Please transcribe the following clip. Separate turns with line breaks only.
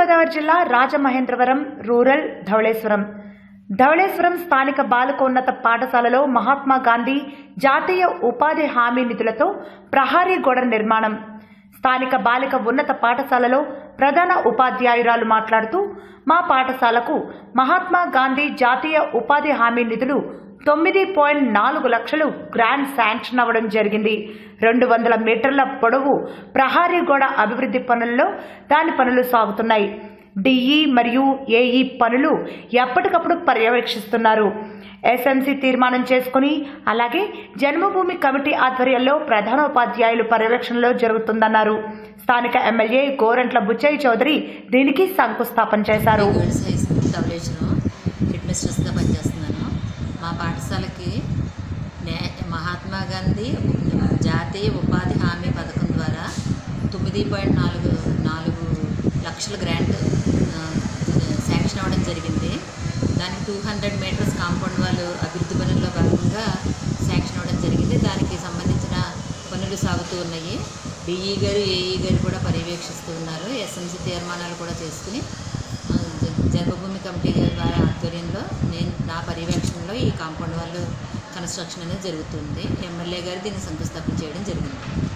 తూర్పుగోదావరి జిల్లా రాజమహేంద్రవరం రూరల్ ధవళేశ్వరం ధవళేశ్వరం స్థానిక బాలికోన్నత పాఠశాలలో మహాత్మా గాంధీ జాతీయ ఉపాధి హామీ నిధులతో ప్రహారీ గోడ నిర్మాణం స్థానిక బాలిక ఉన్నత పాఠశాలలో ప్రధాన ఉపాధ్యాయురాలు మాట్లాడుతూ మా పాఠశాలకు మహాత్మా గాంధీ జాతీయ ఉపాధి హామీ నిధులు తొమ్మిది పాయింట్ నాలుగు లక్షలు గ్రాండ్ శాంక్షన్ అవ్వడం జరిగింది రెండు వందల మీటర్ల పొడవు ప్రహారీ గోడ అభివృద్ధి పనుల్లో దాని పనులు సాగుతున్నాయి డిఈ మరియు ఏఈ పనులు ఎప్పటికప్పుడు పర్యవేక్షిస్తున్నారు ఎస్ఎంసీ తీర్మానం చేసుకుని అలాగే జన్మభూమి కమిటీ ఆధ్వర్యంలో ప్రధానోపాధ్యాయులు పర్యవేక్షణలో జరుగుతుందన్నారు స్థానిక ఎమ్మెల్యే గోరంట్ల బుచ్చయ్య చౌదరి దీనికి శంకుస్థాపన చేశారు
girls high school Dowleswaram head మిస్ట్రెస్గా పనిచేస్తున్నాను మా పాఠశాలకి నే మహాత్మా గాంధీ జాతీయ ఉపాధి హామీ పథకం ద్వారా తొమ్మిది పాయింట్ నాలుగు నాలుగు లక్షల గ్రాంట్ ఆ, శాంక్షన్ అవ్వడం జరిగింది దానికి టూ హండ్రెడ్ మీటర్స్ కాంపౌండ్ వాళ్ళు అభివృద్ధి పనుల్లో భాగంగా శాంక్షన్ అవ్వడం జరిగింది దానికి సంబంధించిన పనులు సాగుతూ ఉన్నాయి డిఈ గారు ఏఈ గారు కూడా పర్యవేక్షిస్తూ ఉన్నారు ఎస్ఎంసీ తీర్మానాలు కూడా చేసుకుని ఆ, జ- జన్మభూమి కమిటీ ద్వారా ఆధ్వర్యంలో నేను నా పర్యవేక్షణలో ఈ కాంపౌండ్ వాళ్ళు కన్స్ట్రక్షన్ అనేది జరుగుతుంది ఎమ్మెల్యే గారు దీన్ని శంకుస్థాపన చేయడం జరిగింది